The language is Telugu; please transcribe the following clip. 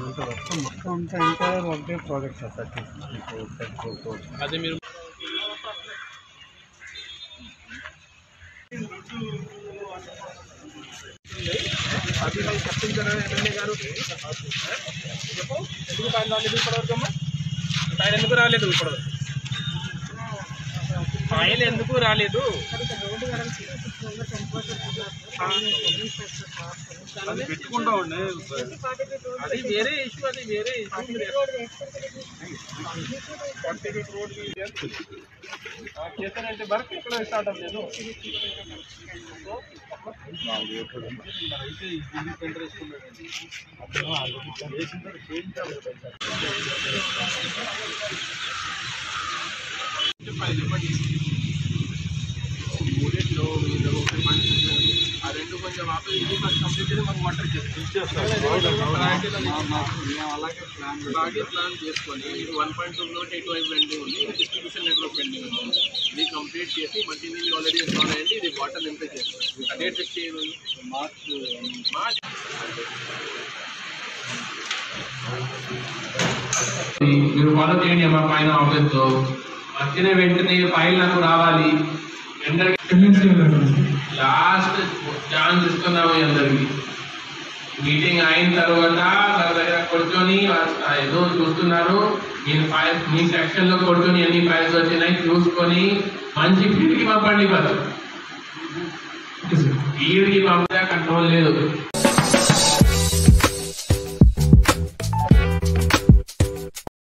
మొత్తం మొత్తం అంతా ఎంటైర్ ఒకటే project sir thirty thirty four అదే మీరు అది మనం చెప్పించారా ఎమ్మెల్యే గారు చెప్పు ఎందుకు ఆయన రాలేదు ఇప్పటివరకు అమ్మా ఆయన ఎందుకు రాలేదు ఇప్పటివరకు ఆయన ఎందుకు రాలేదు అది పెట్టుకుంటా ఉండే అది వేరే ఇష్యూ అది వేరే ఇష్యూ చేస్తానంటే వర్క్ ఇక్కడ స్టార్ట్ అవ్వలేదు మూడేట్లో మీరు ఒక పని చేశారు. ఆ రెండు కొంచెం ఆపి ఇది ఫస్ట్ కంప్లీట్ చేసి మాకు వాటర్ అలాగే ప్లాన్ చేసుకొని ఇది వన్ పాయింట్ టూ కిలోమీటర్ ఇటువైపు పెండింగ్ ఉంది ఇది డిస్ట్రిబ్యూషన్ నెట్వర్క్ పెండింగ్ ఉంది ఇది కంప్లీట్ చేసి మట్టి నీళ్ళు ఆల్రెడీ ఇన్స్టాల్ అయ్యింది ఇది వాటర్ నింపే చేస్తాం డేట్ ఫిక్స్ చేయాలి మార్చ్ మార్చ్ మీరు ఫాలో చేయండి మా పైన ఆఫీస్ లో వచ్చిన వెంటనే ఫైల్ నాకు రావాలి లాస్ట్ ఛాన్స్ ఇస్తున్నాము ఈ అందరికి మీటింగ్ అయిన తర్వాత వాళ్ళ దగ్గర కూర్చొని ఆ ఏదో చూస్తున్నారు మీరు ఫైల్ మీ సెక్షన్ లో కూర్చొని ఎన్ని ఫైల్స్ వచ్చినాయి చూసుకొని మంచి ఫీల్డ్ కి పంపండి బస్ ఫీల్డ్ కి పంపితే కంట్రోల్ లేదు